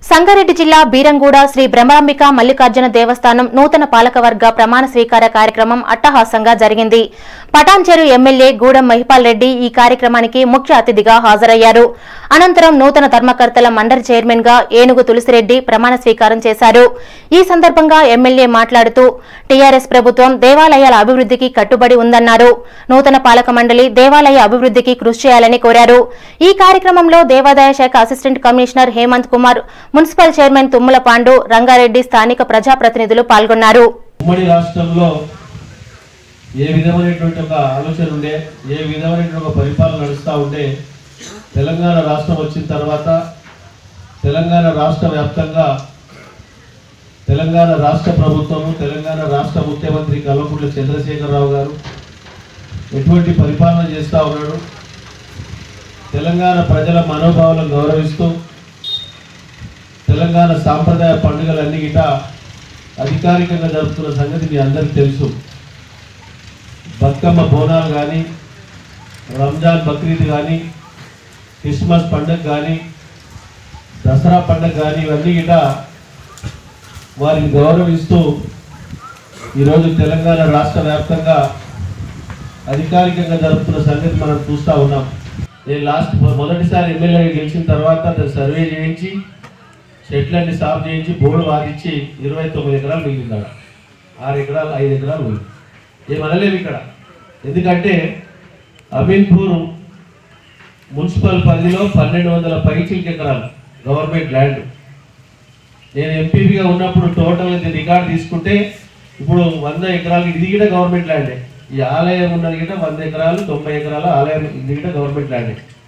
సంగారెడ్డి జిల్లా బీరంగూడ శ్రీ బ్రహ్మాంబిక మల్లికార్జున దేవస్థానం నూతన పాలకవర్గ ప్రమాణ స్వీకార కార్యక్రమం అట్టహాసంగా జరిగింది పటాన్చెరు ఎమ్మెల్యే గూడెం మహిపాల్ రెడ్డి ఈ కార్యక్రమానికి ముఖ్య అతిథిగా హాజరయ్యారు అనంతరం నూతన ధర్మకర్తల మండలి చైర్మన్ గా ఏనుగు తులసిరెడ్డి ప్రమాణ స్వీకారం చేశారు ఈ సందర్భంగా ఎమ్మెల్యే మాట్లాడుతూ టీఆర్ఎస్ ప్రభుత్వం దేవాలయాల అభివృద్ధికి కట్టుబడి ఉందన్నారు నూతన పాలక మండలి దేవాలయ అభివృద్ధికి కృషి చేయాలని కోరారు ఈ కార్యక్రమంలో దేవాదాయ శాఖ assistant commissioner Hemanth Kumar municipal chairman Tummala Pandu Rangareddy స్థానిక ప్రజాప్రతినిధులు పాల్గొన్నారు ఉమ్మడి రాష్ట్రంలో ఏ విధమైనటువంటి ఒక ఆలోచన ఉండే ఏ విధమైనటువంటి ఒక పరిపాలన నడుస్తూ ఉండే తెలంగాణ రాష్ట్రం వచ్చిన తర్వాత తెలంగాణ రాష్ట్ర వ్యాప్తంగా తెలంగాణ రాష్ట్ర ప్రభుత్వము తెలంగాణ రాష్ట్ర ముఖ్యమంత్రి కల్వకుంట్ల చంద్రశేఖరరావు గారు ఎటువంటి పరిపాలన చేస్తూ ఉన్నాడు తెలంగాణ ప్రజల మనోభావాలను గౌరవిస్తూ తెలంగాణ సాంప్రదాయ పండుగలన్నీ గిట అధికారికంగా జరుపుతున్న సంగతి మీ అందరికీ తెలుసు బతుకమ్మ బోనాలు కానీ రంజాన్ బక్రీద్ కానీ క్రిస్మస్ పండుగ కానీ దసరా పండుగ కానీ ఇవన్నీ గిట వారిని గౌరవిస్తూ ఈరోజు తెలంగాణ రాష్ట్ర వ్యాప్తంగా అధికారికంగా జరుపుతున్న సంగతి మనం చూస్తూ ఉన్నాం నేను లాస్ట్ మొదటిసారి ఎమ్మెల్యే గెలిచిన తర్వాత అతను సర్వే చేయించి చెట్లన్నీ సాఫ్ చేయించి బోర్డు వాదించి ఇరవై తొమ్మిది ఎకరాలు మిగిలింది ఆడ ఆరు ఎకరాలు ఐదు ఎకరాలు ఉంది ఏమనలేము ఇక్కడ ఎందుకంటే అమీన్పూర్ మున్సిపల్ పరిధిలో పన్నెండు వందల పైచిల్కి ఎకరాలు గవర్నమెంట్ ల్యాండ్ నేను ఎంపీపీగా ఉన్నప్పుడు టోటల్ ఇది రికార్డు తీసుకుంటే ఇప్పుడు వంద ఎకరాలు ఇది కూడా గవర్నమెంట్ ల్యాండే ఈ ఆలయం ఉన్నది కూడా వంద ఎకరాలు తొంభై ఎకరాల ఆలయం ఇది కూడా గవర్నమెంట్ ల్యాండే